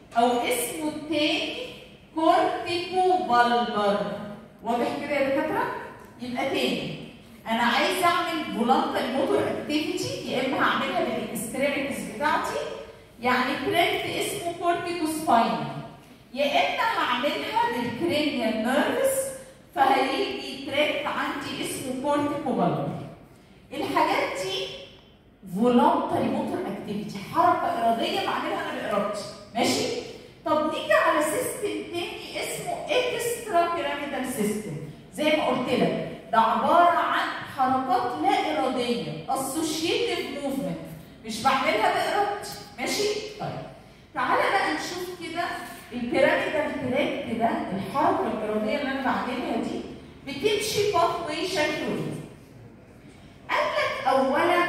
او اسمه التاني كورتيكو بالبر واضح كده يا دكاتره يبقى تاني انا عايز اعمل فولانتري موتور اكتيفيتي يا اما هعملها بالاكستريميتيز بتاعتي يعني تراكت اسمه كورتيكو سباين يا اما هعملها بالكرينيال نيرفس فهيجي تراكت عندي اسمه كورتيكو بالبر الحاجات دي فولونتري موتور اكتيفيتي حركه اراديه بعملها انا بارادتي ماشي طب نيجي على سيستم تاني اسمه اكسترا بيراميدال سيستم زي ما قلت لك ده عباره عن حركات لا اراديه اسوشيتيف موفمنت مش بعملها بارادتي ماشي طيب تعالى بقى نشوف كده البيراميدال تراك ده الحركه الاراديه اللي انا بعملها دي بتمشي باث واي شكله ايه قال لك اولا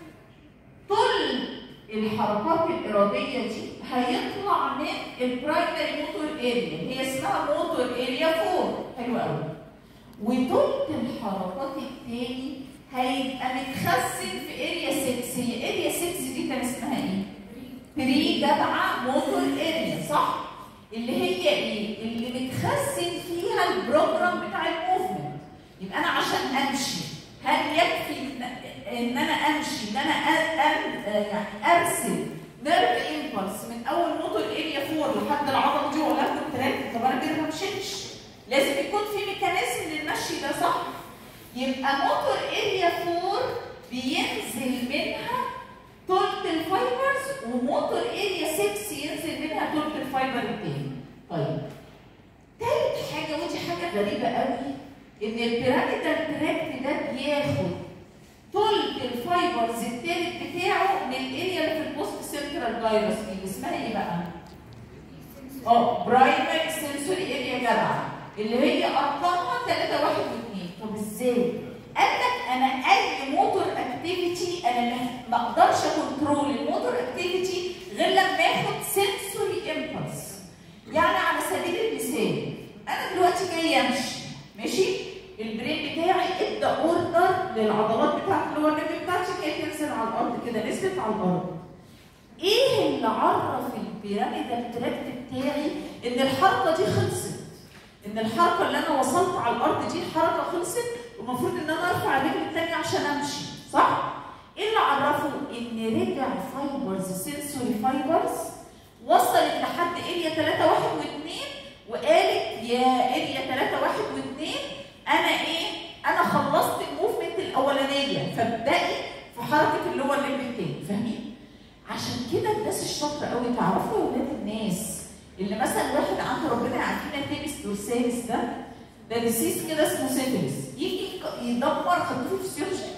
طول الحركات الاراديه دي هيطلع من البرايمري موتور اريا هي اسمها موتور اريا 4 حلو قوي وطول الحركات التاني هيبقى متخزن في اريا 6 هي اريا 6 دي كان اسمها ايه؟ بري جدعه موتور اريا صح؟ اللي هي ايه؟ اللي متخزن فيها البروجرام بتاع الموفمنت يبقى انا عشان امشي هل يكفي ان, إن انا امشي ان انا أ- أ- يعني ارسل نيرف امبلس من اول موتور اريا 4 لحد العضله دي ولا اخد تراك طب انا كده ما مشيتش لازم يكون في ميكانيزم للمشي ده صح يبقى موتور اريا 4 بينزل منها تلت الفايبرز وموتور اريا 6 ينزل منها تلت الفايبر التاني طيب تالت حاجه ودي حاجه غريبه قوي ان البيراميدال تراكت ده بياخد تلت الفايبرز التالت بتاعه من الاريا اللي في البوست سنترال جايروس دي اللي اسمها ايه بقى؟ اه برايمري سنسوري اريا جدعه اللي هي ارقامها 3 1 و2 طب ازاي؟ قال لك انا اي موتور اكتيفيتي انا ما- ما اقدرش اكنترول الموتور اكتيفيتي غير لما اخد سنسوري امبلس يعني على سبيل المثال انا دلوقتي جاي امشي ماشي البرين بتاعي ادى اوردر للعضلات بتاعت اللي هو النبي بتاعتي هي تنزل على الارض كده نزلت على الارض ايه اللي عرف البيراميدال تراكت بتاعي ان الحركه دي خلصت ان الحركه اللي انا وصلت على الارض دي الحركه خلصت والمفروض ان انا ارفع الرجل الثانيه عشان امشي صح ايه اللي عرفه ان رجع فايبرز سنسوري فايبرز وصلت لحد اريا 3 1 و2 وقالت يا اريا 3 1 و2 انا ايه انا خلصت الموفمنت الاولانيه فابدأي في حركه اللي هو الليمب التاني فاهمين عشان كده الناس الشاطره قوي تعرفوا يا ولاد الناس اللي مثلا واحد عنده ربنا يعافينا تيبس دورساليس ده ده ديسيس كده اسمه سيفلس يجي يدمر خطوط الفسيولوجي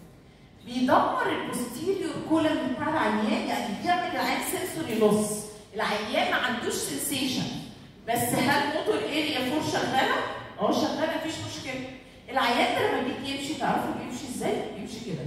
بيدمر البوستيريور كولم بتاع العيان يعني بيعمل العيان سنسوري لوس العيان ما عندوش سنسيشن بس هل موتور اريا فور شغاله؟ اه شغاله مفيش مشكله العيان ده لما بيجي يمشي تعرفوا بيمشي ازاي؟ بيمشي كده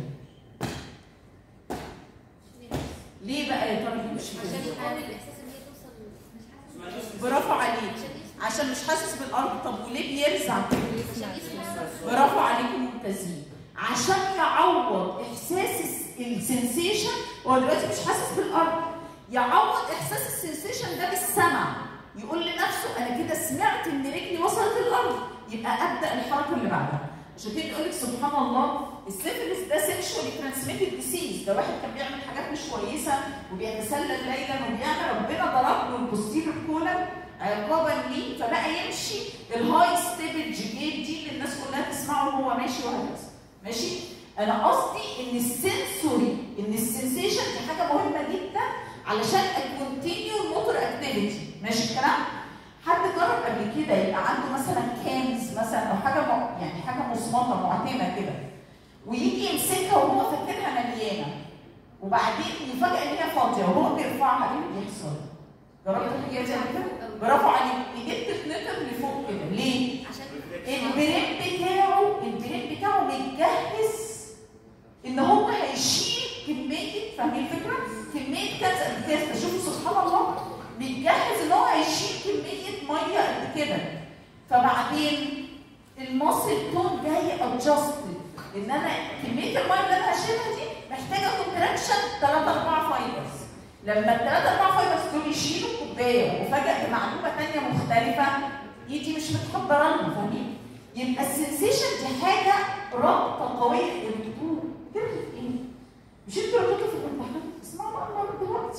ليه بقى يا ترى بيمشي عشان كده؟ يحاول الاحساس ان هي توصل برافو عليك عشان مش حاسس بالارض طب وليه بيرزع كده؟ عشان يسمع برافو عليكم ممتازين عشان يعوض احساس الس- السنسيشن هو دلوقتي مش حاسس بالارض يعوض احساس السنسيشن ده بالسمع يقول لنفسه انا كده سمعت ان رجلي وصلت الارض يبقى ابدا الحركه اللي بعدها عشان كده يقول لك سبحان الله السيفلس ده سيكشوالي ترانسميتد ديسيز ده واحد كان بيعمل حاجات مش كويسه وبيتسلل ليلا وبيعمل ربنا ضرب له البوستيريور كولم عقابا ليه فبقى يمشي الهاي ستيبل جيت دي اللي الناس كلها تسمعه وهو ماشي وهكذا ماشي انا قصدي ان السنسوري ان السنسيشن دي حاجه مهمه جدا علشان الكونتينيو الموتور اكتيفيتي ماشي الكلام حد جرب قبل كده يبقى عنده مثلا كانز مثلا او حاجه م... يعني حاجه مصمطه معتمه كده ويجي يمسكها وهو فاكرها مليانه وبعدين يفاجئ ان هي فاضيه وهو بيرفعها ايه اللي بيحصل؟ جربت الحكايه دي قبل كده؟ برافو عليك ايديك تتنطر لفوق كده ليه؟ عشان البريد بتاعه البريد بتاعه متجهز ان هو هيشيل كميه فاهمين الفكره؟ كميه كذا كذا شوفوا سبحان الله متجهز ان هو هيشيل كميه ميه قد كده فبعدين المصل تون جاي ادجستد ان انا كميه الميه اللي انا هشيلها دي محتاجه كونتراكشن 3 4 فايبرز لما ال 3 4 فايبرز دول يشيلوا الكوبايه وفجاه بمعلومه ثانيه مختلفه ايدي مش متحضره لها فاهمين؟ يبقى السنسيشن دي حاجه رابطه قويه يا دكتور ترغب ايه؟ مش انتوا ربطتوا في الامتحان اسمعوا بقى المره دلوقتي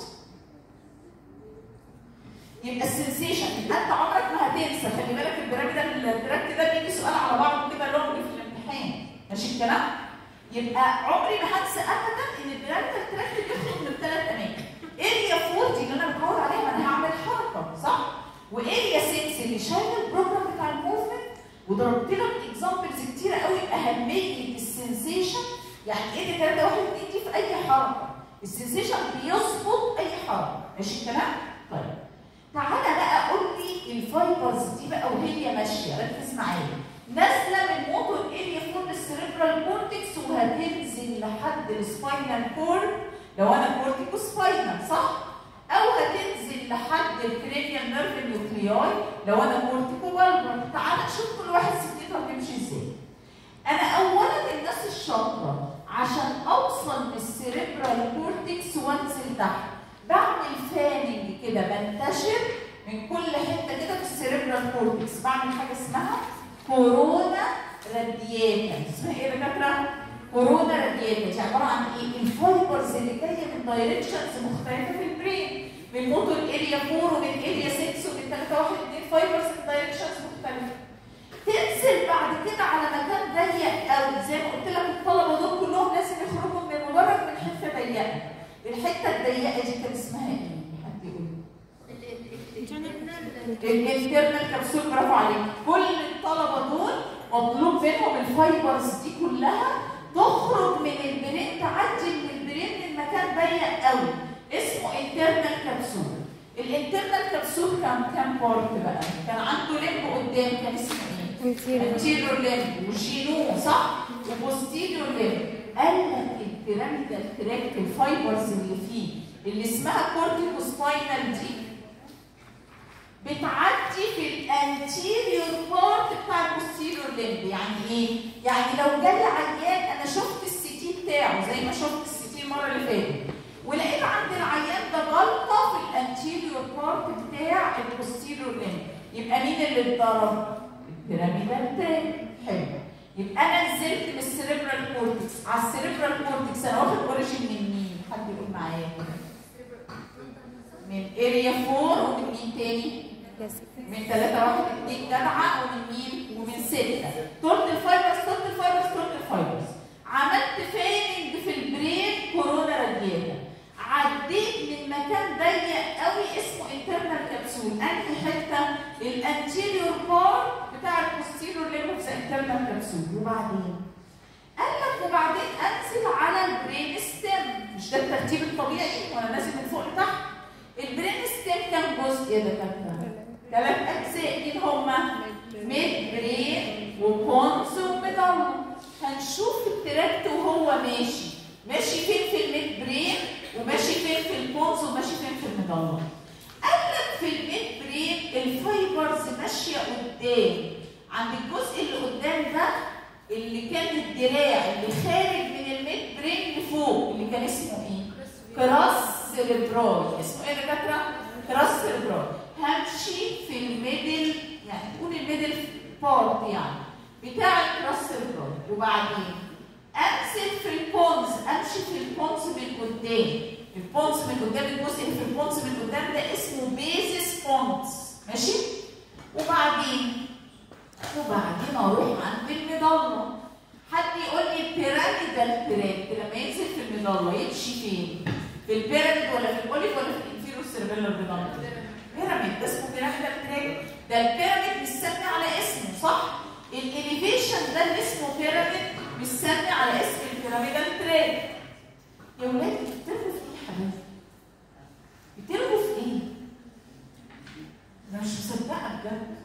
يبقى السنسيشن يبقى انت عمرك ما هتنسى خلي بالك البيراميدال التراك ده بيجي سؤال على بعضه كده لونج في الامتحان ماشي الكلام؟ يبقى عمري ما هنسى ابدا ان البيراميدال تراك بيخرج من ثلاث اماكن اريا 40 اللي انا بدور عليها ما انا هعمل حركه صح؟ واريا 6 اللي شايل البروجرام بتاع الموفمنت وضربت لك اكزامبلز كتيره قوي اهميه السنسيشن يعني اريا 3 1 2 دي في اي حركه السنسيشن بيظبط اي حركه ماشي الكلام؟ طيب تعالى بقى قول لي الفايبرز دي بقى وهي ماشيه ركز معايا نازله من موتور اريا فور السيريبرال كورتكس وهتنزل لحد السباينال كورد لو انا كورتيكو سباينال صح؟ او هتنزل لحد الكرينيال نيرف نيوكلياي لو انا كورتيكو بالبر تعالى نشوف كل واحد سكته هتمشي ازاي انا اولا الناس الشاطره عشان اوصل للسيريبرال كورتكس وانزل تحت بعمل فاننج كده بنتشر من كل حته كده في السيريبرال كورتكس بعمل حاجه اسمها كورونا رادياتا اسمها ايه يا دكاتره؟ كورونا رادياتا دي عباره عن ايه؟ الفايبرز اللي جايه من دايركشنز مختلفه في البرين من موتور اريا 4 ومن اريا 6 ومن 3 1 2 فايبرز من دايركشنز مختلفه تنزل بعد كده على مكان ضيق قوي زي ما قلت لك الطلبه دول كلهم لازم يخرجوا من المدرج من حته ضيقه الحته الضيقه دي كان اسمها ايه؟ حد يقول الانترنال كبسول برافو عليك كل الطلبه دول مطلوب منهم الفايبرز دي كلها تخرج من البرين تعدي من البرين من مكان ضيق قوي اسمه انترنال كبسول الانترنال كبسول كان كام بارت بقى كان عنده لمب قدام كان اسمه ايه انتيريور لمب وجينو صح وبوستيريور لمب قال لك البيراميدال تراك الفايبرز اللي فيه اللي اسمها كورتيكو سباينال دي بتعدي في الانتيريور بارت بتاع البوستيريور لمب يعني ايه؟ يعني لو جالي عيان انا شفت السي تي بتاعه زي ما شفت السي تي المره اللي فاتت ولقيت عند العيان ده غلطه في الانتيريور بارت بتاع البوستيريور لمب يبقى مين اللي اتضرب؟ البيراميدال تراك حلو يبقى انا نزلت من السيريبرال كورتكس على السيريبرال كورتكس انا واخد اوريجين من مين؟ حد يقول معايا من اريا 4 ومن مين تاني؟ من 3 1 2 جدعه ومن مين؟ ومن 6 تورت الفايبرز تورت الفايبرز تورت الفايبرز عملت فيننج في البرين كورونا رادياتا عديت من مكان ضيق قوي اسمه انترنال كبسول انهي حته الانتيريور بار بتاع البوستيريور ليمب في انترنال كبسول وبعدين قال لك وبعدين انزل على البرين ستيم مش ده الترتيب الطبيعي وانا نازل من فوق لتحت البرين ستيم كام جزء يا دكاتره؟ ثلاث اجزاء مين هما؟ ميد برين وبونس وميدالا هنشوف التراكت وهو ماشي ماشي فين في الميد برين وماشي فين في البونس وماشي فين في الميدالا قال لك في الميد برين الفايبرز ماشيه قدام عند الجزء اللي قدام ده اللي كان الدراع اللي خارج من الميد برين لفوق اللي كان اسمه ايه؟ كراس سيريبرال اسمه ايه يا دكاتره؟ كراس سيريبرال همشي في الميدل يعني تقول الميدل بارت يعني بتاع الكراس سيريبرال وبعدين امسك في البونز امشي في البونز من قدام البونز من قدام الجزء اللي في البونز من قدام ده اسمه بيزس بونز ماشي وبعدين وبعدين اروح عند المظله حد يقول لي البيراميدال تراك لما ينزل في المظله يمشي فين؟ في البيراميد ولا في الاوليف ولا في الانفيرو سيربيلر بيراميد؟ بيراميد ده اسمه بيراميدال تراك ده البيراميد مستني على اسمه صح؟ الاليفيشن ده اللي اسمه بيراميد مستني على اسم البيراميدال تراك يا ولاد بترغوا في ايه يا حبايبي؟ بترغوا في ايه؟ انا مش مصدقه بجد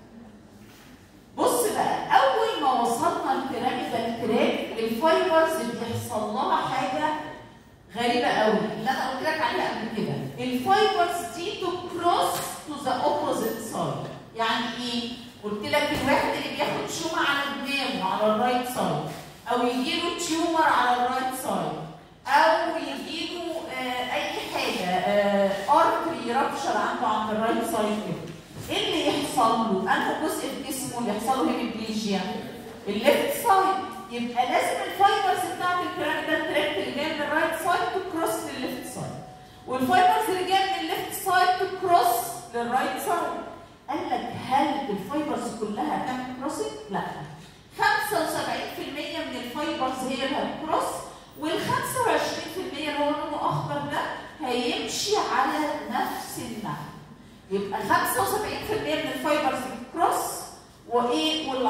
بص بقى اول ما وصلنا البيراميدال تراك الفايبرز بيحصل لها حاجه غريبه قوي اللي انا قلت لك عليها قبل كده الفايبرز دي تو كروس تو ذا اوبوزيت سايد يعني ايه قلت لك الواحد اللي بياخد شومه على دماغه على الرايت سايد او يجي له تيومر على الرايت سايد او يجي له آه اي حاجه آه ارتري يربشر عنده عند الرايت سايد كده ايه اللي يحصل له؟ انه جزء في جسمه اللي يحصل له هيميبليجيا الليفت سايد يبقى لازم الفايبرز بتاعت البيراميدال تراكت اللي جايه من الرايت سايد تكروس للليفت سايد والفايبرز اللي جايه من الليفت سايد تكروس للرايت سايد قال لك هل الفايبرز كلها هتعمل كروسنج؟ لا 75% من الفايبرز هي اللي هتكروس وال 25% اللي هو لونه اخضر ده هيمشي على نفس النحو يبقى 75% من الفايبرز بتكروس وايه وال 15%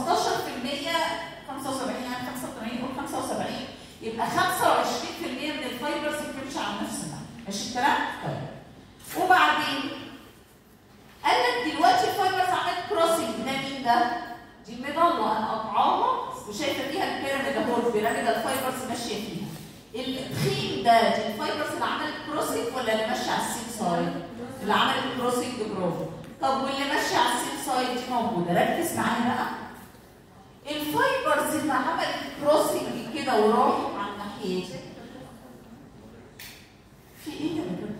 75 يعني 85 قول 75 يبقى 25% من الفايبرز بتمشي على نفس النحو ماشي الكلام؟ طيب وبعدين قال لك دلوقتي الفايبرز عملت كروسنج ده مين ده؟ دي المظله انا قطعاها وشايفه فيها البيراميد اهو البيراميد الفايبرز ماشيه فيها التخين ده دي الفايبرز اللي عملت كروسنج ولا اللي ماشيه على السيم سايد؟ اللي عملت كروسنج برافو طب واللي ماشيه على السيم سايد دي موجوده ركز معايا بقى الفايبرز اللي عملت كروسنج كده وراحت على الناحيه في ايه يا بنت؟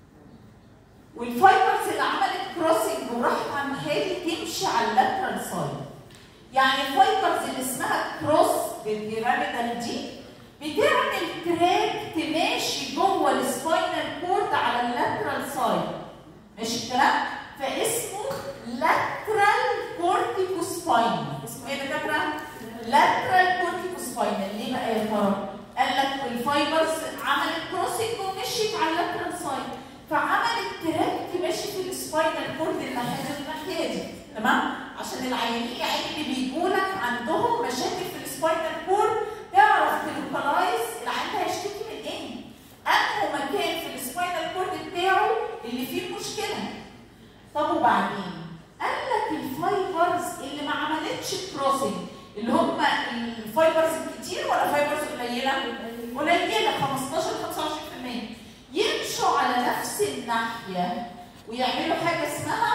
والفايبرز اللي عملت كروسنج وراحت على الناحيه دي تمشي على اللاترال سايد يعني الفايبرز اللي اسمها كروس بالبيراميدال دي بتعمل تراك تماشي جوه السباينال كورد على اللاترال سايد ماشي الكلام فاسمه لاترال كورتيكوسباين اسمه ايه يا دكاتره لاترال كورتيكوسباين ليه بقى يا ترى قال لك الفايبرز عملت كروسنج ومشيت على اللاترال سايد فعملت تراك تمشي في السباينال كورد الناحيه دي الناحيه دي تمام عشان العيانين يعني اللي بيجوا لك عندهم مشاكل في السباينال كورد تعرف تلوكلايز العيان ده هيشتكي من ايه؟ انه مكان في السباينال كورد بتاعه اللي فيه المشكله. طب وبعدين؟ قال لك الفايبرز اللي ما عملتش كروسنج اللي هم الفايبرز الكتير ولا فايبرز قليله؟ قليله 15 25% يمشوا على نفس الناحيه ويعملوا حاجه اسمها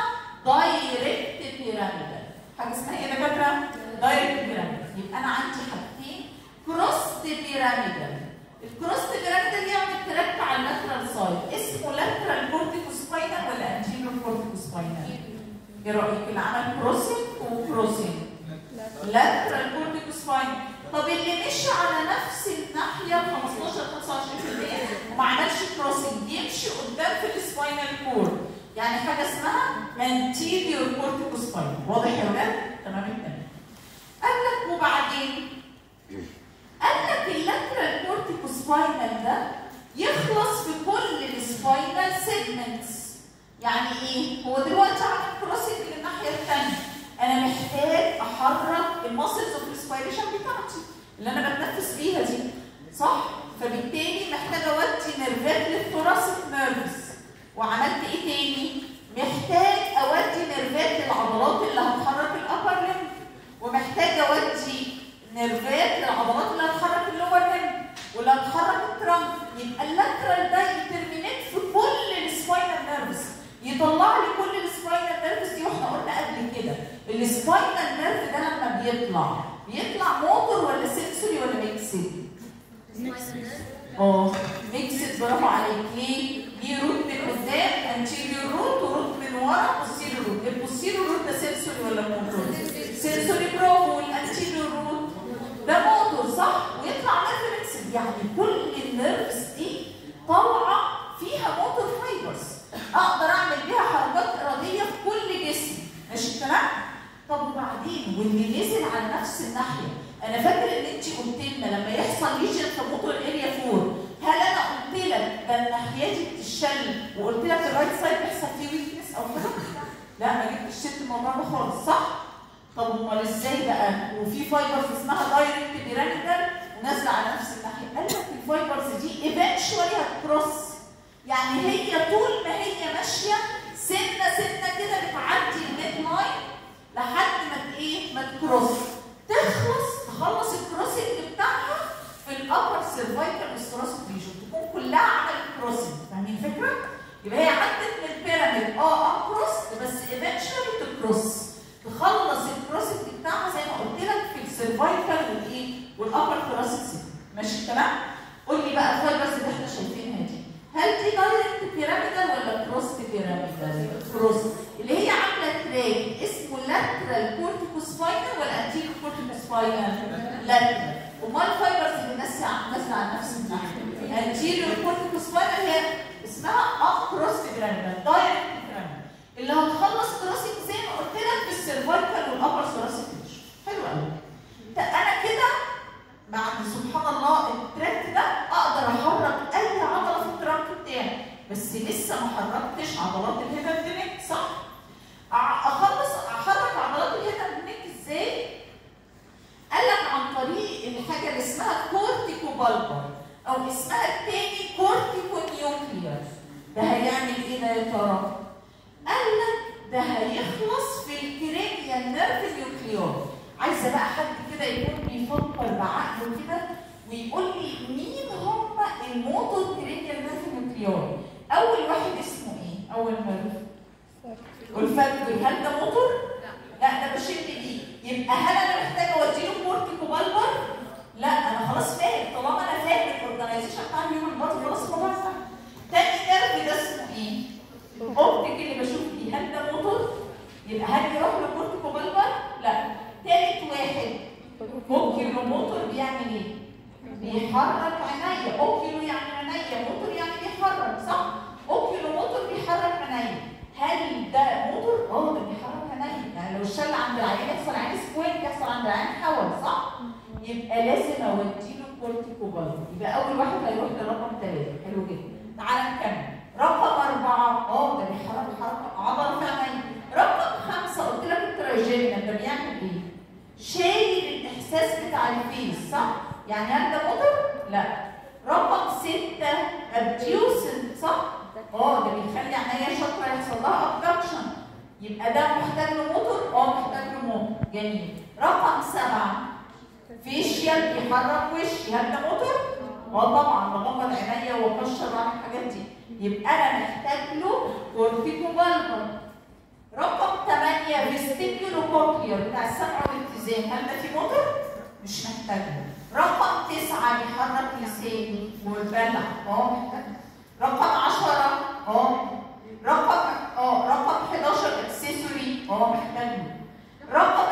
دايركت بيراميدال. حاجه اسمها ايه يا دكاتره؟ دايركت بيراميدال. يبقى انا عندي حاجتين كروست بيراميدال الكروست بيراميدال يعمل تراك على اللاترال سايد اسمه لاترال كورتيكوسباينال ولا انتيريور كورتيكوسباينال ايه رايك اللي عمل كروسنج وكروسنج لاترال كورتيكوسباينال طب اللي مشي على نفس الناحيه 15 25% وما عملش كروسنج يمشي قدام في السباينال كورد يعني حاجه اسمها انتيريور كورتيكوسباينال واضح يا ولاد تمام التمام قال لك وبعدين قال لك اللاترال كورتيكوسباينال ده يخلص في كل السباينال سيجمنتس يعني ايه؟ هو دلوقتي عامل كروسنج للناحيه الثانيه انا محتاج احرك الماسلز اوف الاسبيريشن بتاعتي اللي انا بتنفس بيها دي صح؟ فبالتالي محتاج اودي نيرفات للثوراسيك نيرفز وعملت ايه تاني؟ محتاج اودي نيرفات للعضلات اللي هتحرك الابر ليمب ومحتاج اودي نيرفات للعضلات اللي هتحرك اللور ليمب واللي هتحرك الترنك يبقى اللاترال ده يترمينيت في كل السباينال نيرفز يطلع لي كل السباينال نيرفز دي واحنا قلنا قبل كده السباينال نيرف ده لما بيطلع بيطلع موتور ولا سنسوري ولا ميكسد؟ اه ميكسد برافو عليك ليه؟ ليه روت من قدام انتيريور روت وروت من ورا بوستيريور روت البوستيريور روت ده سنسوري ولا موتور؟ سنسوري برافو والانتيريور روت ده موتور صح؟ ويطلع نيرف ميكسد يعني كل النيرفز دي طالعه فيها موتور فايبرز اقدر اعمل بيها حركات اراديه في كل جسمي ماشي الكلام؟ طب وبعدين واللي نزل على نفس الناحيه انا فاكر ان انت قلت لنا لما يحصل ليجن في موتور اريا 4 هل انا قلت لك ده الناحيه دي بتشل وقلت لك الرايت سايد بيحصل فيه ويكنس او كده؟ لا ما جبتش سيره الموضوع ده خالص صح؟ طب امال ازاي بقى؟ وفي فايبرز اسمها دايركت بيراميدال ونازله على نفس الناحيه قال لك الفايبرز دي ايفنشولي هتكروس يعني هي طول ما هي ماشيه سنه سنه كده بتعدي الميد لاين لحد ما ايه؟ ما تكروس تخلص تخلص الكروسنج بتاعها في الابر سيرفايكال والثوراسيك ريجن تكون كلها عملت كروسنج فاهمين الفكره؟ يبقى هي عدت من البيراميد اه اكروس بس ايفنشولي تكروس تخلص الكروسنج بتاعها زي ما قلت لك في السيرفايكال والايه؟ والابر ثوراسيك سيستم ماشي الكلام؟ قول لي بقى الفايبرز اللي احنا شايفينها دي هل دي دايركت بيراميدال ولا كروس بيراميدال دايركت بيراميدال اللي هتخلص ثوراسيك زي ما قلت لك في السيرفايكال والابر ثوراسيك حلو قوي ده انا كده بعد سبحان الله التراك ده اقدر احرك اي عضله في التراك بتاعي بس لسه ما حركتش عضلات الهيدا نيك صح؟ أع- اخلص احرك عضلات الهيدا نيك ازاي؟ قال لك عن طريق الحاجه اللي اسمها كورتيكو بالبر او اسمها التاني كورتيكو نيوكليير ده هيعمل ايه ده يا ترى؟ قال لك ده هيخلص في الكرينيال نيرف نيوكليور عايزه بقى حد كده يكون بيفكر بعقله كده ويقول لي مين هم الموتور كرينيال نيرف نيوكليور اول واحد اسمه ايه اول ما والفاكتور هل ده موتور لا ده بشد بيه يبقى هل انا محتاجه اوديله كورتيكو بالبر لا انا خلاص فاهم طالما انا فاهم الاورجنايزيشن بتاع الهيومن بادي خلاص الموضوع سهل تاني نيرف ده اسمه ايه الاوبتيك اللي بشوف بيه هل ده موتور يبقى هل يروح له كورتيكو بالبر لا تالت واحد اوكيلو موتور بيعمل ايه بيحرك عينيا اوكيلو يعني عينيا موتور يعني بيحرك صح اوكيلو موتور بيحرك عينيا هل ده موتور اه ده بيحرك عينيا يعني لو الشل عند العين يحصل عين سكوين يحصل عند العين حول صح يبقى لازم اوديله كورتيكو بالبر يبقى اول واحد هيروح لرقم ثلاثه حلو جدا تعالى نكمل رقم أربعة اه ده بيحرك حركة عضلة في عينيا رقم خمسة قلت لك التراجينال ده بيعمل ايه؟ شايل الإحساس بتاع الفيس صح؟ يعني هل ده موتور؟ لا رقم ستة ابديوسن صح؟ اه ده بيخلي عينيا شاطرة يحصل لها ابدكشن يبقى ده محتاج له موتور؟ اه محتاج له موتور جميل رقم سبعة فيشيال بيحرك وشي هل ده موتور؟ اه طبعا بغمض عينيا واكشر واعمل الحاجات دي يبقى انا محتاج له كورتيكو بالبر رقم 8 فيستيبيولو كوكلير بتاع السمع والاتزان هل ده في موتور؟ مش محتاجه رقم 9 بيحرك لساني والبلع اه محتاجه رقم 10 اه رقم اه رقم 11 اكسسوري اه محتاجه رقم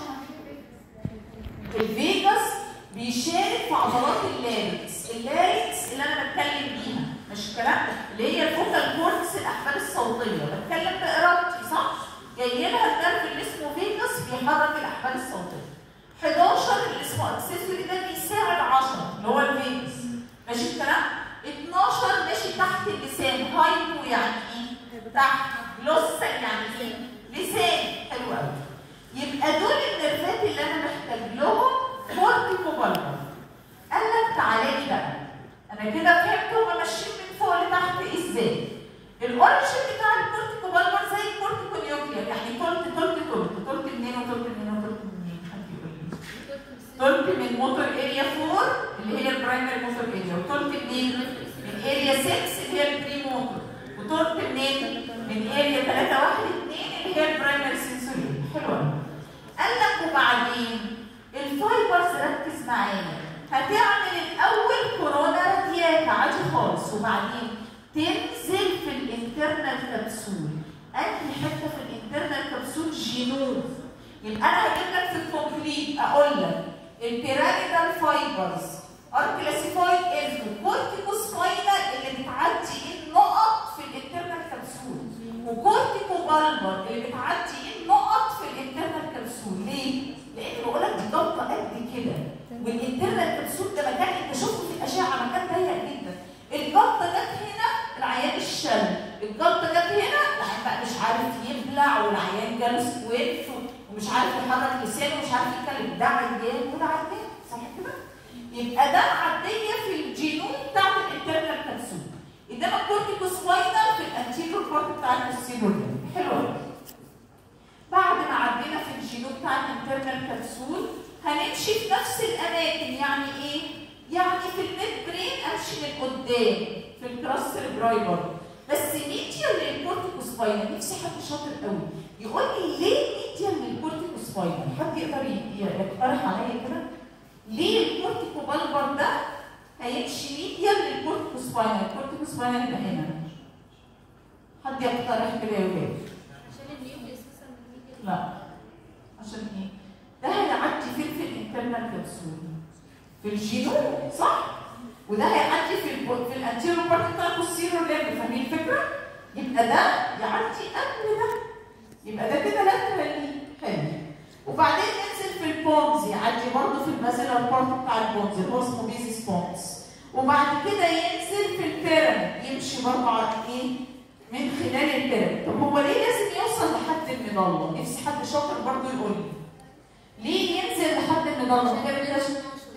12 الفيجاس بيشارك في عضلات اللاريكس اللاريكس اللي انا بتكلم بيها مش الكلام ده اللي هي الفوكال كورتس الاحبال الصوتيه بتكلم بارادتي صح جاي لها النرف اللي اسمه فيجاس بيحرك الاحبال الصوتيه 11 اللي اسمه اكسسوري ده بيساعد 10 اللي هو الفيجاس ماشي الكلام 12 ماشي تحت اللسان هايبو يعني ايه تحت لسه يعني ايه لسان حلو قوي يبقى دول النرفات اللي انا محتاج لهم كورتيكو بالبر قال لك تعالى لي بقى انا كده فهمت هما ماشيين من فوق لتحت ازاي الاوريجن بتاع الكورتيكو بالبر زي الكورتيكو نيوكلير يعني تلت تلت تلت تلت منين وتلت منين وتلت منين حد يقول لي تلت من موتور اريا 4 اللي هي البرايمري موتور اريا وتلت منين من اريا 6 اللي هي البري موتور وتلت منين من اريا 3 1 2 اللي هي البرايمري سنسوري حلو قوي. قال لك وبعدين الفايبرز ركز معايا هتعمل الاول كورونا راديات عادي خالص وبعدين تنزل في الانترنال كبسول انهي حته في الانترنال كبسول جينوم يبقى انا هجيب لك في الكومبليت اقول لك البيراميدال فايبرز ار كلاسيفايد انتو كورتيكوسباينال اللي بتعدي النقط في الانترنال كبسول وكورتيكو بالبر اللي بتعدي النقط في الانترنال كبسول ليه؟ لان بقول لك دي ضغطه قد كده والانترنال كبسول ده مكان انت شفته في الاشعه مكان ضيق جدا الجلطه جت هنا العيان الشل الجلطه جت هنا العيان بقى مش عارف يبلع والعيان جاله سكويت ومش عارف يحرك لسانه ومش عارف يتكلم ده عيان وده عيان صح كده؟ يبقى ده معديه في الجينوم بتاعت الانترنال كبسول انما الكورتيكوسباينال في الانتيريور بارت بتاع البوستيريور حلو قوي بعد ما عدينا في الجينوم بتاع الانترنال كبسول هنمشي في نفس الاماكن يعني ايه؟ يعني في الميد برين امشي من قدام في الكراس سيربرايبر بس ميديال للكورتيكوسباينال نفسي حد شاطر قوي يقول لي ليه ميديال للكورتيكوسباينال؟ حد يقدر ي- يقترح عليا كده؟ ليه الكورتيكو بالبر ده هيمشي ميديال للكورتيكوسباينال؟ الكورتيكوسباينال يبقى هنا حد يقترح كده يا ولاد؟ عشان النيوكليس مثلا بتيجي لا عشان ايه؟ ده هيعدي فين في الانترنال كبسول؟ في الجينوم صح؟ وده هيعدي في ال في الانتيريور بارت بتاع البوستيريور ليمب فاهمين الفكره؟ يبقى يبقى ده يعدي قبل ده يبقى ده كده لاترالي حلو وبعدين ينزل في البونز يعدي برضه في المازيلر بارت بتاع البونز اللي هو اسمه بيزيس بونز وبعد كده ينزل في البيراميد يمشي برضه على ايه؟ من خلال البيراميد طب هو ليه لازم يوصل لحد المظله؟ نفسي حد شاطر برضه يقول لي ليه ينزل لحد المظله؟ كده كده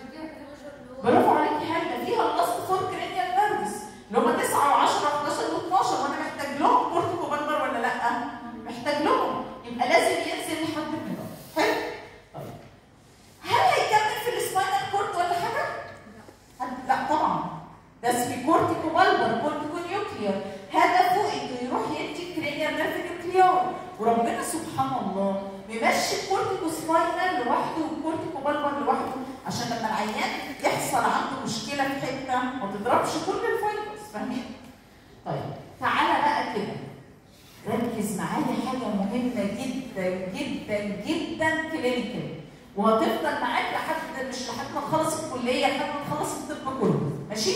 برافو عليكي حاجه فيها اللاست فور كرينيال نيرفز اللي هم 9 و10 و11 و12 وانا محتاج لهم كورتيكو بالبر ولا لا؟ محتاج لهم يبقى لازم ينزل لحد المظله حلو؟ طيب هل هيكمل في السباينال كورد ولا حاجه؟ هل- لا طبعا ده اسمه كورتيكو بالبر كورتيكو نيوكليير هدفه انه يروح يدي كرينيال نيرف نيوكليار وربنا سبحان الله ممشي الكورتيكو سباينال لوحده والكورتيكو بالبر لوحده عشان لما العيان يحصل عنده مشكله في حته ما تضربش كل الفايبرز فاهمين؟ طيب تعالى بقى كده ركز معايا حاجه مهمه جدا جدا جدا كلينيكال وهتفضل معاك لحد مش لحد ما تخلص الكليه لحد ما تخلص الطب كله ماشي؟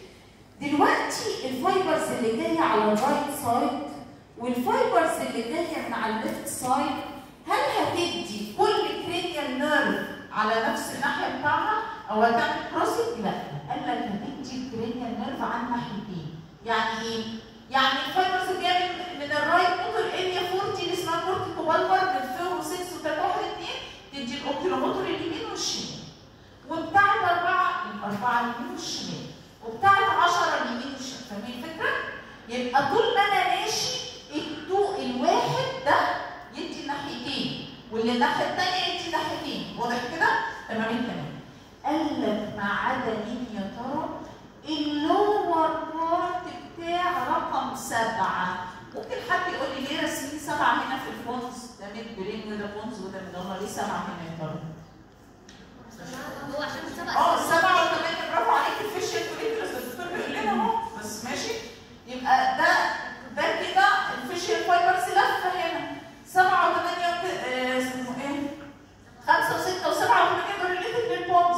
دلوقتي الفايبرز اللي جايه على الرايت سايد والفايبرز اللي جايه من على الليفت سايد هل هتدي كل كرينيال نيرف على نفس الناحيه بتاعها او هتعمل كروسنج؟ لا قال لك هتدي الكرينيال نيرف على الناحيتين يعني ايه؟ يعني الفايبرز اللي جايه من, من الرايت موتور اريا 40 اللي اسمها كورتيكو بالبر بالفيرو 6 و 3 1 2 تدي الاوكيلوموتور اليمين والشمال وبتاع الاربعه الاربعه اليمين والشمال وبتاع العشره اليمين والشمال فاهمين الفكره؟ يبقى طول ما انا ماشي الضوء الواحد ده يدي الناحيتين واللي الناحيه الثانيه يدي ناحيتين واضح كده؟ تمام تمام قال لك ما عدا مين يا ترى؟ اللور بارت بتاع رقم سبعه ممكن حد يقول لي ليه راسمين سبعه هنا في الفونز؟ ده ميد برين وده فونز وده مدور ليه سبعه هنا يا ترى؟ هو عشان سبق اه السبعه والثمانيه برافو عليك الفيشيال كوليكتورز الدكتور بيقول لنا اهو بس ماشي يبقى ده ده كده الفيشيال فايبرز لفه هنا سبعه وثمانيه وت- آه، اسمه ايه؟ خمسه وسته وسبعه وثمانيه دول ريليتد للبونز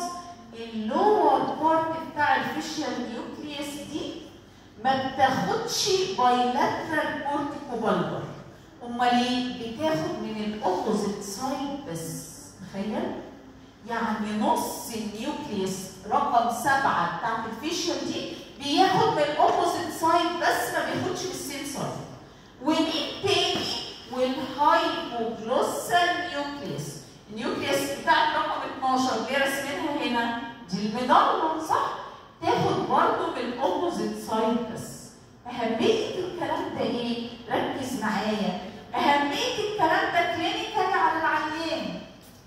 اللور بارت بتاع الفيشيال نيوكليوس دي ما بتاخدش بايلاترال كورتيكو بالبر امال ايه؟ بتاخد من الاوبوزيت سايد بس تخيل؟ يعني نص النيوكليوس رقم سبعة بتاعت الفيشل دي بياخد من الاوبوزيت سايد بس ما بياخدش من السيم سايد ومين تاني والهايبوجلوسال نيوكليوس النيوكليوس بتاعت رقم 12 اللي راسمينها هنا دي المضلة صح؟ تاخد برضه من الاوبوزيت سايد بس أهمية الكلام ده إيه؟ ركز معايا أهمية الكلام ده كلينيكال على العيان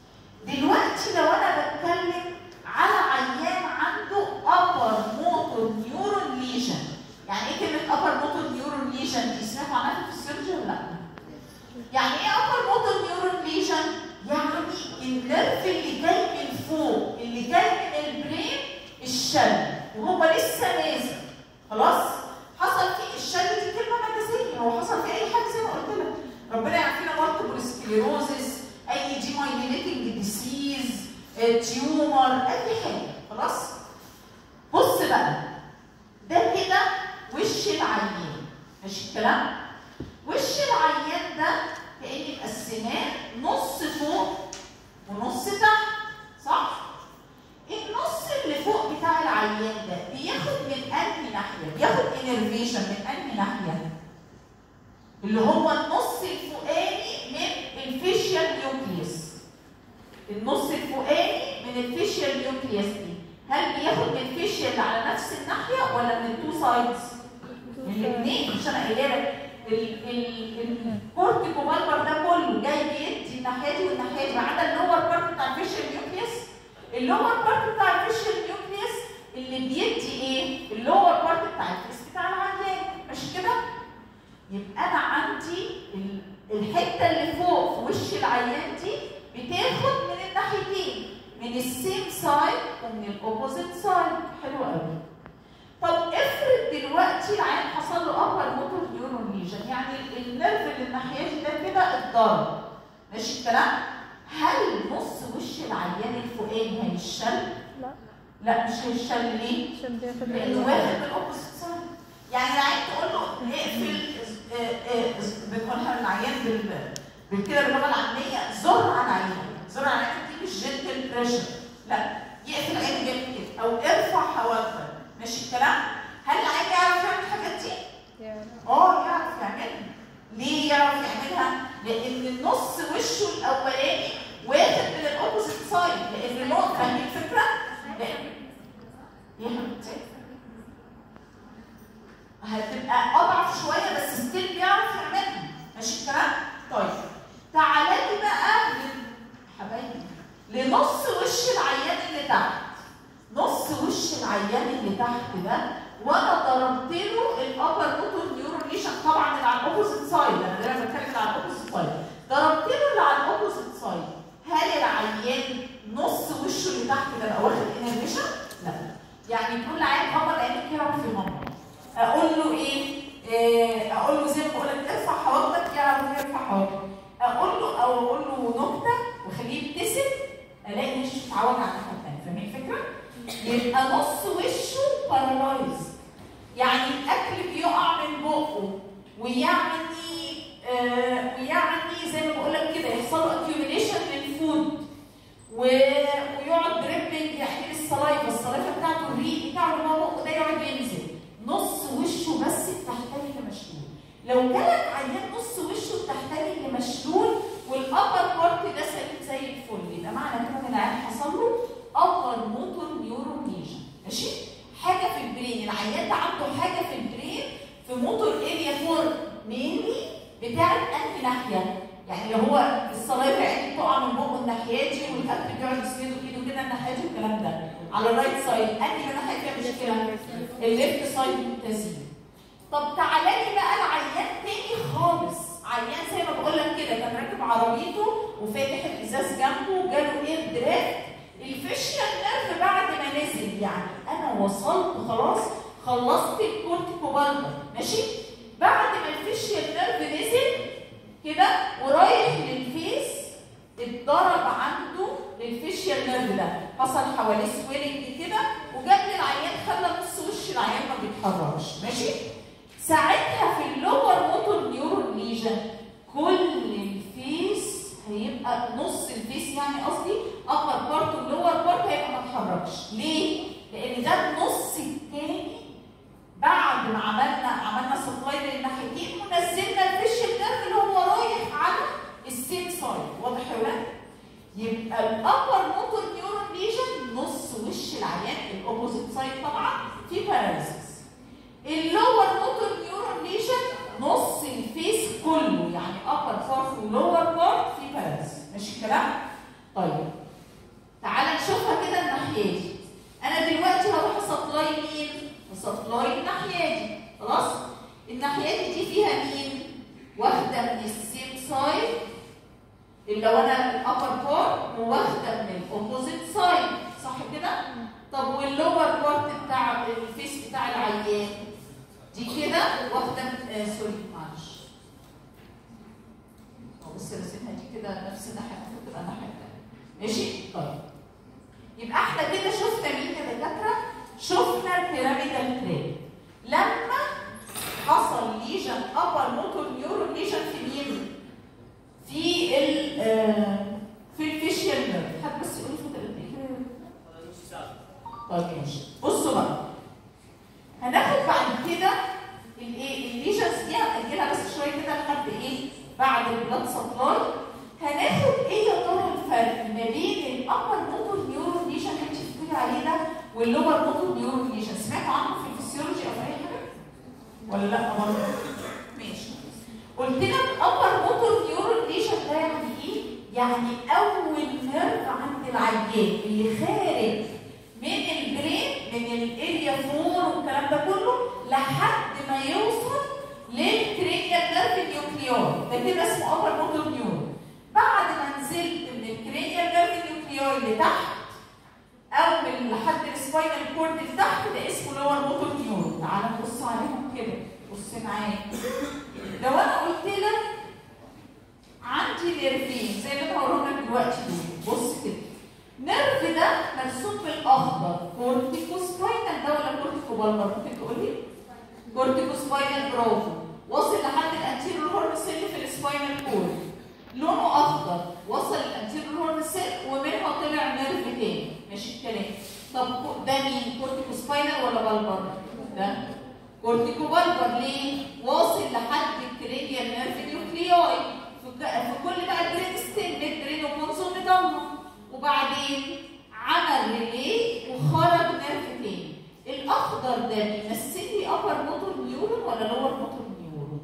دلوقتي لو انا بتكلم على عيان عنده upper motor neuron lesion يعني ايه كلمه upper motor neuron lesion دي سمعتوا عنها في الفسيولوجي ولا لا؟ يعني ايه upper motor neuron lesion؟ يعني النرف اللي جاي من فوق اللي جاي من البرين الشل وهو لسه نازل خلاص؟ حصل فيه الشل دي كلمه مجازيه هو حصل فيه اي حاجه زي ما قلت لك ربنا يعافينا مالتيبل سكليروزس اي دي مايلينيتنج ديسيز تيومر اي حاجه خلاص بص بقى ده كده وش العيان ماشي الكلام وش العيان ده كاني مقسماه نص فوق ونص تحت صح النص اللي فوق بتاع العيان ده بياخد من انهي ناحيه بياخد انرفيشن من انهي ناحيه اللي هو النص الفوقاني من الفيشيال نيوكليوس النص الفوقاني من الفيشيال نيوكليوس دي هل بياخد من الفيشيال على نفس الناحيه ولا من التو سايدز؟ من الاثنين مش انا قايله لك الكورتيكو بالبر ده كله جاي بيدي الناحيه دي والناحيه دي ما عدا اللور بارت بتاع الفيشيال نيوكليوس اللور بارت بتاع الفيشيال نيوكليوس اللي بيدي ايه؟ اللور بارت بتاع الفيس بتاع العيان مش كده؟ يبقى انا عندي ال- الحته اللي فوق في وش العيان دي بتاخد من الناحيتين من السيم سايد ومن الاوبوزيت سايد حلو قوي طب افرض دلوقتي العيان حصل له ابر موتور نيورون ليجن يعني ال- النيرف اللي الناحيه دي ده كده اتضرب ماشي الكلام هل نص وش العيان الفوقاني هيشل لا لا مش هيشل ليه عشان بياخد لانه واخد من الاوبوزيت سايد يعني العين تقول له اقفل آه، آه، بنقولها للعيان بال بالكده باللغه العاميه زر على العيان زر على العيان دي مش جنتل بريشر لا يقفل العين جامد كده او ارفع حواجبك ماشي الكلام هل العيان يعرف يعمل الحاجات دي؟ اه يعرف يعملها ليه يعرف يعملها؟ لان النص وشه الاولاني واخد من الاوبوزيت سايد لان النقطه فاهمين الفكره؟ لان يا حبيبتي هتبقى اضعف شويه بس ستيل بيعرف يعملها ماشي الكلام؟ طيب تعالى لي بقى لل- حبايبي لنص وش العيان اللي تحت نص وش العيان اللي تحت ده وانا ضربت له الابر موتور نيورون ليشن طبعا اللي على الاوبوزيت سايد انا دايما بتكلم اللي على الاوبوزيت سايد ضربت له اللي على الاوبوزيت سايد هل العيان نص وشه اللي تحت ده بقى واخد انرفيشن؟ لا يعني كل عيان غمض عينيك يعرف يغمض اقول له ايه؟ آه، اقول له زي ما بقول لك ارفع حواجبك يعرف يرفع حواجبك اقول له او اقول له نكته واخليه يبتسم الاقي وشه اتعود على الناحيه الثانيه فاهمين الفكره؟ يبقى نص وشه بارالايز يعني الاكل بيقع من بقه ويعني آه ويعني زي ما بقول لك كده يحصل له اكيوميليشن للفود و... ويقعد دريبلينج يحمل الصلايفه الصلايفه بتاعته الريق بتاعه اللي هو بقه ده يقعد ينزل نص وشه بس التحتاني اللي مشلول لو جالك عيان نص وشه التحتاني اللي مشلول والابر بارت ده سليم زي الفل يبقى معنى كده ان العيان حصل له ابر موتور نيورون ليجن ماشي حاجه في البرين العيان ده عنده حاجه في البرين في موتور اريا فور مينلي بتاعت انهي ناحيه يعني لو هو الصلايفه عيني بتقع من بقه الناحيه دي والاكل بيقعد يسنده بايده كده الناحيه دي والكلام ده على الرايت سايد انهي ناحيه فيها مشكله الليفت سايد ممتازين طب تعالى لي بقى العيان تاني خالص عيان زي ما بقول لك كده كان راكب عربيته وفاتح الازاز جنبه وجاله اير دريفت الفيشيال نيرف بعد ما نزل يعني انا وصلت خلاص خلصت الكورتيكوبالبر ماشي بعد ما الفيشيال نيرف نزل كده ورايح للفيس اتضرب عنده الفيشيال نيرف ده حصل حواليه سويلنج كده وجاب لي العيان خلى نص وش العيان ما بيتحركش ماشي ساعتها في اللور موتور نيورون ليجن كل الفيس هيبقى نص الفيس يعني قصدي ابر بارت واللور بارت هيبقى ما اتحركش ليه؟ لان ده النص التاني بعد ما عملنا عملنا سبلاي للناحيتين ونزلنا الفيشل نيرف اللي هو رايح على السيم سايد واضح يا ولاد؟ يبقى الابر موتور نيورون ليجن نص وش العيان الاوبوزيت سايد طبعا في باراليسيس اللور موتور نيورون ليجن نص الفيس كله يعني ابر بارت ولور بارت في باراليسيس ماشي الكلام؟ طيب تعالى نشوفها كده الناحيه دي انا دلوقتي هروح اسبلاي مين؟ اسبلاي الناحيه دي خلاص؟ الناحيه دي دي فيها مين؟ واخده من السيم سايد اللي لو انا الابر بارت وواخده من الاوبوزيت سايد صح كده؟ طب واللور بارت بتاع الفيس بتاع العيان دي كده واخده من- آه سوري معلش أهو بص رسمها دي كده نفس الناحيه المفروض تبقى الناحيه الثانيه ماشي؟ طيب يبقى احنا كده شفنا مين يا دكاتره؟ شفنا البيراميدال تريد لما حصل ليجن ابر موتور نيورون ليجن في مين؟ في ال آه، في الفيشيال نيرف حد بس يقول لي فوق قد ايه كده؟ طيب ماشي بصوا بقى هناخد بعد كده الايه الليجنز دي هنأجلها بس شويه كده لحد ايه بعد البلاد سبلاي هناخد ايه يا ترى الفرق ما بين الابر موتور نيورون ليجن اللي انت بتقولي عليه ده واللور موتور نيورون ليجن سمعتوا عنه في الفسيولوجي او في اي حاجه؟ ولا لا برضه؟ ماشي قلت لك ابر موتور نيورون ليجن ده يعني ايه؟ يعني اول نيرف عند العيان اللي خارج من البرين من الاريا فور والكلام ده كله لحد ما يوصل للكرينيال نيرف نيوكليار ده كده اسمه ابر موتور نيورون بعد ما نزلت من الكرينيال نيرف نيوكليار لتحت او من لحد السباينال كورد لتحت ده اسمه لور موتور نيورون تعالى نبص عليهم كده بص معايا لو انا قلت لك عندي نيرفين زي اللي انا هقولهم لك دلوقتي دول بص كده نيرف ده مرسوم بالاخضر كورتيكو سباينال ده ولا كورتيكو بالمر ممكن تقول لي كورتيكو سباينال برافو واصل لحد ده مين كورتيكو سباينال ولا بالبر ده كورتيكو بالبر ليه واصل لحد الكرينيال نيرف نيوكليوي في ك- في كل بقى البرين ستيم ميد برين وكونسول بتاعهم وبعدين عمل ريلي وخرج نيرف تاني الاخضر ده بيمثل لي ابر موتور نيورون ولا لور موتور نيورون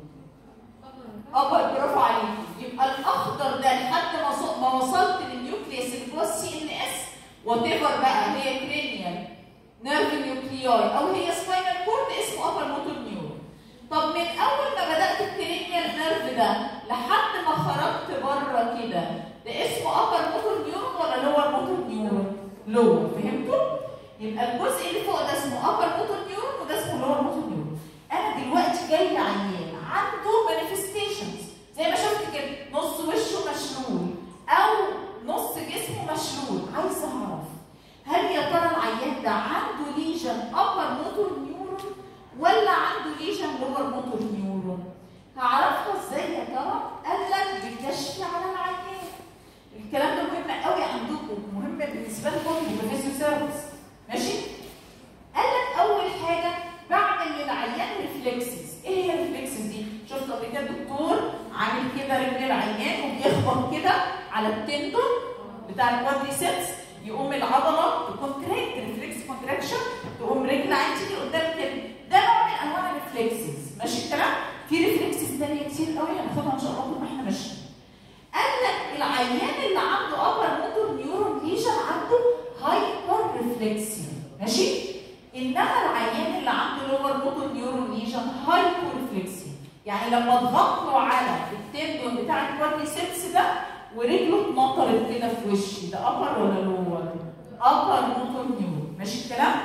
ابر برافو عليك يبقى الاخضر ده لحد ما وص- ما وصلت للنيوكليس اللي جوه السي ان اس وات ايفر بقى هي كرينيال نيرف نيوكلياي او هي سباينال كورد اسمه ابر موتور نيورون طب من اول ما بدات الكرينيال نيرف ده لحد ما خرجت بره كده ده اسمه ابر موتور نيورون ولا لور موتور نيورون لور فهمتوا يبقى الجزء اللي فوق ده اسمه ابر موتور نيورون وده اسمه لور موتور نيورون انا دلوقتي جاي عيان عنده مانيفستيشنز زي ما شفت كده نص وشه مشلول او نص جسمه مشلول عايزه اعرف هل يا ترى العيان ده عنده ليجن ابر موتور نيورون ولا عنده ليجن لور موتور نيورون هعرفها ازاي يا ترى قال لك بالكشف على العيان الكلام ده مهم قوي عندكم مهم بالنسبه لكم بالفيزيو سيرفيس ماشي قال لك اول حاجه بعمل للعيان ريفلكسز ايه هي الريفلكسز دي شفت قبل كده الدكتور عامل كده رجل العيان وبيخبط كده على التندون بتاع الكوادريسبس يقوم العضله تكونتراكت ريفلكس كونتراكشن تقوم رجل العين تيجي قدام كده ده نوع من انواع الريفلكسز ماشي الكلام في ريفلكسز تانية كتير قوي هناخدها ان شاء الله طول ما احنا ماشيين قال لك العيان اللي عنده ابر موتور نيورون ليجن عنده هايبر ريفلكسيا ماشي انما العيان اللي عنده لور موتور نيورون ليجن هايبر ريفلكسيا يعني لما اضغط له على التندون بتاع الكوادريسبس ده ورجله اتنطرت كده في وشي ده ابر ولا لور ابر موتور نيورون ماشي الكلام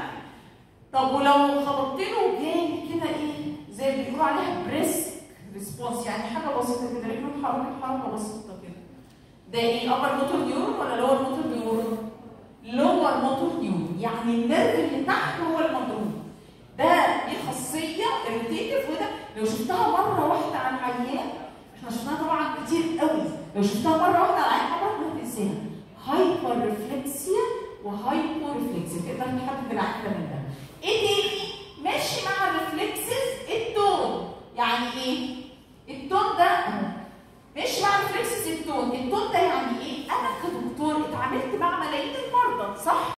طب ولو خبطت له جاي كده ايه زي اللي بيقولوا عليها بريسك ريسبونس يعني حاجه بسيطه كده رجله اتحركت حركه بسيطه كده ده ايه ابر موتور نيورون ولا لور موتور نيورون لور موتور نيورون يعني النيرف اللي تحت هو المضروب ده دي خاصيه اريتيتيف وده لو شفتها مره واحده على العيان احنا شفناها طبعا كتير قوي لو شفتها مره واحده على العيان عمرك ما هتنساها هايبر ريفلكسيا وهايبو ريفلكسيا تقدر تحدد العين ده من ده ايه تاني ماشي مع الريفلكسز التون يعني ايه التون ده اهو مش مع الريفلكسز التون التون ده يعني ايه انا كدكتور اتعاملت مع ملايين المرضى صح